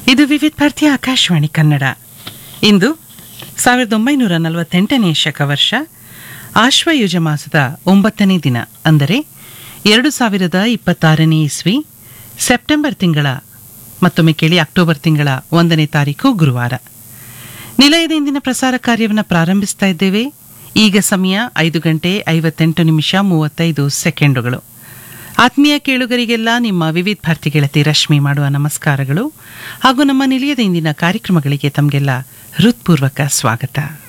ಇದು ವಿವಿಧ ಭಾರತೀಯ ಆಕಾಶವಾಣಿ ಕನ್ನಡ ಇಂದು ಸಾವಿರದ ಒಂಬೈನೂರ ನಲವತ್ತೆಂಟನೇ ಶಕವರ್ಷ ಆಶ್ವಯುಜ ಮಾಸದ ಒಂಬತ್ತನೇ ದಿನ ಅಂದರೆ ಎರಡು ಸಾವಿರದ ಇಪ್ಪತ್ತಾರನೇ ಇಸ್ವಿ ಸೆಪ್ಟೆಂಬರ್ ತಿಂಗಳ ಮತ್ತೊಮ್ಮೆ ಕೇಳಿ ಅಕ್ಟೋಬರ್ ತಿಂಗಳ ಒಂದನೇ ತಾರೀಕು ಗುರುವಾರ ನಿಲಯದ ಇಂದಿನ ಪ್ರಸಾರ ಕಾರ್ಯವನ್ನು ಪ್ರಾರಂಭಿಸ್ತಾ ಇದ್ದೇವೆ ಈಗ ಸಮಯ ಐದು ಗಂಟೆ ಐವತ್ತೆಂಟು ನಿಮಿಷ ಮೂವತ್ತೈದು ಸೆಕೆಂಡುಗಳು ಆತ್ಮೀಯ ಕೇಳುಗರಿಗೆಲ್ಲ ನಿಮ್ಮ ವಿವಿಧ ಭಾರತಿ ಗೆಳತಿ ರಶ್ಮಿ ಮಾಡುವ ನಮಸ್ಕಾರಗಳು ಹಾಗೂ ನಮ್ಮ ನಿಲಯದ ಇಂದಿನ ಕಾರ್ಯಕ್ರಮಗಳಿಗೆ ತಮಗೆಲ್ಲ ಹೃತ್ಪೂರ್ವಕ ಸ್ವಾಗತ